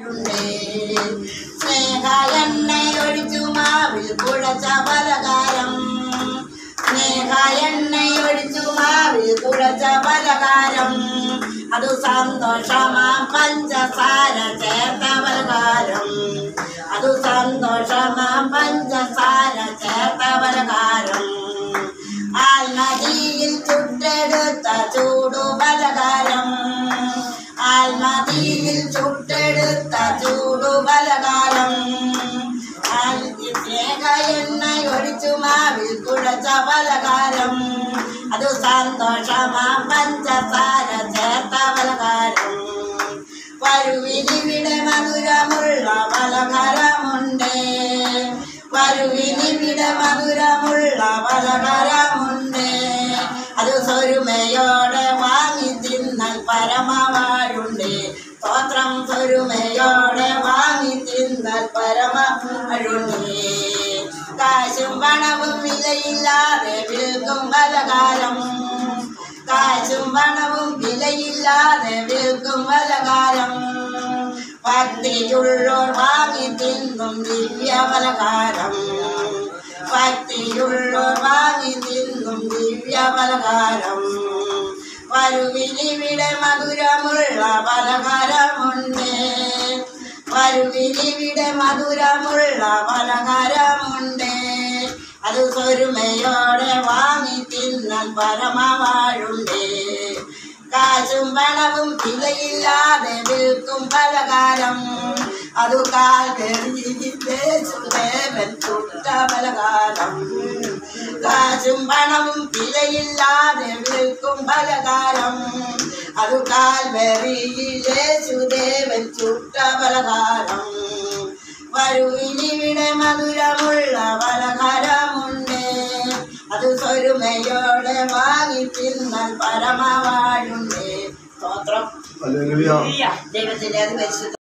പരമവാഴുണ്ടേ സ്നേഹ എണ്ണയൊഴിച്ചു മാവിൽ കുഴച്ച പലകാരം സ്നേഹ എണ്ണയൊഴിച്ചു മാവിൽ കുഴച്ച പലകാരം അത് സന്തോഷമാ പഞ്ചസാര ചേർത്ത പലകാരം അത് സന്തോഷമാ പഞ്ചസാര ചേർത്ത പലകാരം ആൽമതിയിൽ ചുട്ടെടുത്ത ചൂടു പലകാരം ആൽമതിയിൽ ചുട്ടെടുത്ത ചൂടു പലകാരം സ്നേഹ എണ്ണ ഒഴിച്ചു മാവിൽ കുഴച്ച പലകാരം അത് സന്തോഷമാ പഞ്ചസാര ചേർത്ത പലകാരം വരുവിനിവിടെ മധുരമുള്ള പലകാരമുണ്ട് വരുവിനിവിടെ മധുരമുള്ള പലകാരമുണ്ട് അത് സ്വരുമയോടെ വാങ്ങി തിന്നാൽ പരമവാഴുണ്ട് സ്തോത്രം സ്വരുമയോടെ വാങ്ങി തിന്നാൽ പരമവാഴുണ്ട് കാശും പണവും വിലയില്ലാതെ വിൽക്കും പലകാരം കാശും പണവും വിലയില്ലാതെ വിൽക്കും പലകാരം ഭക്തിയുള്ളോർ വാങ്ങി തിന്നും ദിവ്യ പലകാരം ഭക്തിയുള്ളോർ വാങ്ങി തിന്നും ദിവ്യ പലകാരം വരുവിനിവിടെ മധുരമുള്ള പലഹാരമുണ്ട് വരുവിനിവിടെ മധുരമുള്ള പലഹാരമുണ്ട് അത് സ്വരുമയോടെ വാങ്ങി തിന്നാൻ പരമവാഴുണ്ട് കാശും പണവും വിലയില്ലാതെ വിൽക്കും പലകാരം അതു കാൽവേവൻ ചുട്ട പലകാരം കാശും പണവും വിലയില്ലാതെ വിൽക്കും പലകാരം അതു കാൽവേറിയിലേശുദേവൻ ചുട്ട പലകാരം വരുവിനിവിടെ മധുരമുള്ള പലഹാരമുണ്ട് അത് സ്വരുമയോടെ വാങ്ങി തിന്നാൽ പരമവാഴുണ്ട് സ്തോത്രം ഹല്ലേലൂയ ദൈവത്തിന്റെ അത് പരിശുദ്ധ